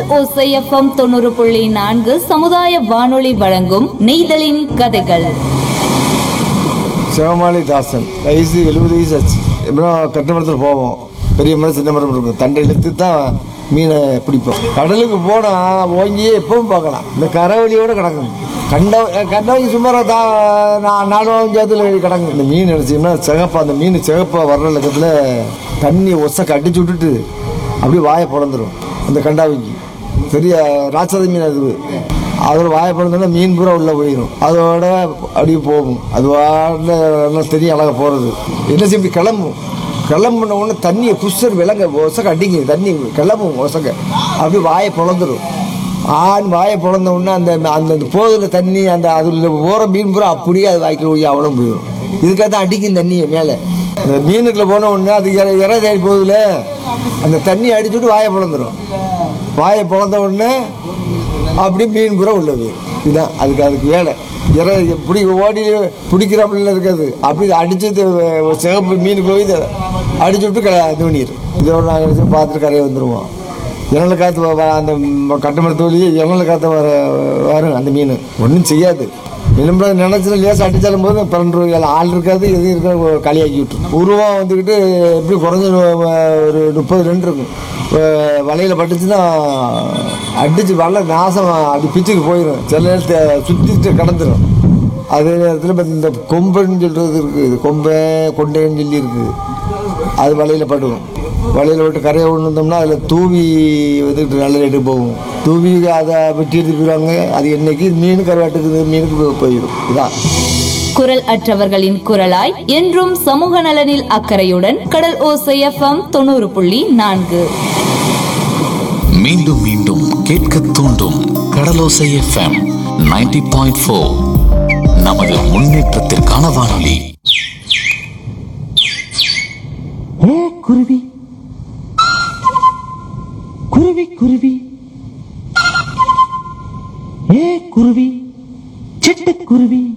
ஓசைஎஃப்எம் தொண்ணூறு புள்ளி நான்கு சமுதாய வானொலி வழங்கும் நெய்தலின் கதைகள் சிவமாளி தாசன் வயசு எழுபது வயசு ஆச்சு எப்படின்னா கட்டுமரத்தில் போவோம் பெரிய மரம் சின்ன மரம் இருக்கும் தண்டை இழுத்து தான் மீனை பிடிப்போம் கடலுக்கு போனால் ஓங்கி எப்பவும் பார்க்கலாம் இந்த கரவழியோட கிடக்கும் கண்ட கண்டவங்க சுமாராக தா நா- நாலு வாஞ்சாத்துல கிடக்கும் இந்த மீன் நினச்சிங்கன்னா சிகப்பா அந்த மீன் சிகப்பா வர்ற லக்கத்தில் தண்ணி ஒசக்க அடிச்சு விட்டுட்டு அப்படியே வாயை பிறந்துடும் அந்த கண்டாவிக்கு பெரிய ராட்சத மீன் அது அதோட வாயை பிறந்தோன்னா மீன் பூரா உள்ளே போயிடும் அதோட அப்படியே போகும் அது வாட்டில் நல்லா தெரியும் அழகாக போகிறது என்ன செய்ய இப்படி கிளம்பும் கிளம்புன உடனே தண்ணியை குஷர் விலங்க ஒசக்க அடிங்க தண்ணி கிளம்பும் ஒசக்க அப்படியே வாயை பிளந்துடும் ஆண் வாயை பிளந்த உடனே அந்த அந்த அந்த போதில் தண்ணி அந்த அதில் போகிற மீன் பூரா அப்படியே அது வாய்க்க போய் அவ்வளோ போயிடும் இதுக்காக தான் அடிக்கும் தண்ணியை மேலே இந்த மீனுக்குள்ள போன உடனே அது இற இற தேடி போகுதுல அந்த தண்ணி அடிச்சுட்டு வாயை பிளந்துடும் வாயை பிளந்த உடனே அப்படியே மீன் பூரா உள்ளது இதுதான் அதுக்கு அதுக்கு வேலை இற பிடி ஓடி பிடிக்கிறாப்புல இருக்காது அப்படி அடிச்சு இது சிகப்பு மீன் போய் இதை அடிச்சு விட்டு க இது பண்ணிடும் இதோட நாங்கள் பார்த்துட்டு கரையை வந்துடுவோம் இறநில காற்று வ- வ- அந்த கட்டுமரத்தோலியே இறநில காற்று வர வரும் அந்த மீன் ஒன்றும் செய்யாது எலும்பு நினைச்சு லேசாக அடித்தாலும் போது பன்னெண்டு ரூபாய் ஆள் இருக்காது எது இருக்காது களியாக்கி விட்டுரும் உருவம் வந்துக்கிட்டு எப்படி குறைஞ்ச ஒரு முப்பது ரெண்டு இருக்கும் அஹ் வலையில் பட்டுச்சுன்னா அடிச்சு வலை நாசம் அப்படி பிச்சுக்கு போயிடும் சில நேரத்தை சுற்றிட்டு கடந்துடும் அதே நேரத்தில் இப்போ இந்த கொம்புன்னு சொல்கிறது இருக்குது கொம்பை கொண்டைன்னு சொல்லி இருக்குது அது வலையில் படுவோம் வலையில் விட்டு கரையை கொண்டு வந்தோம்னா அதில் தூவி வந்துட்டு நல்ல ரேட்டு போகும் தூவி அதை வெட்டி எடுத்து போயிடுவாங்க அது என்னைக்கு மீன் கருவாட்டுக்கு மீனுக்கு போய்- போயிடும் இதான் குரல் அற்றவர்களின் குரலாய் என்றும் சமூக நலனில் அக்கறையுடன் கடல் ஓசைஎஃப்எம் தொண்ணூறு புள்ளி நான்கு மீண்டும் மீண்டும் கேட்க தூண்டும் கடலோசை எஃப்எம் 90.4 பாயிண்ட் ஃபோர் நமது முன்னேற்றத்திற்கான வானொலி ஏ குருவி குருவி குருவி ஏ குருவி சிட்டுக்குருவி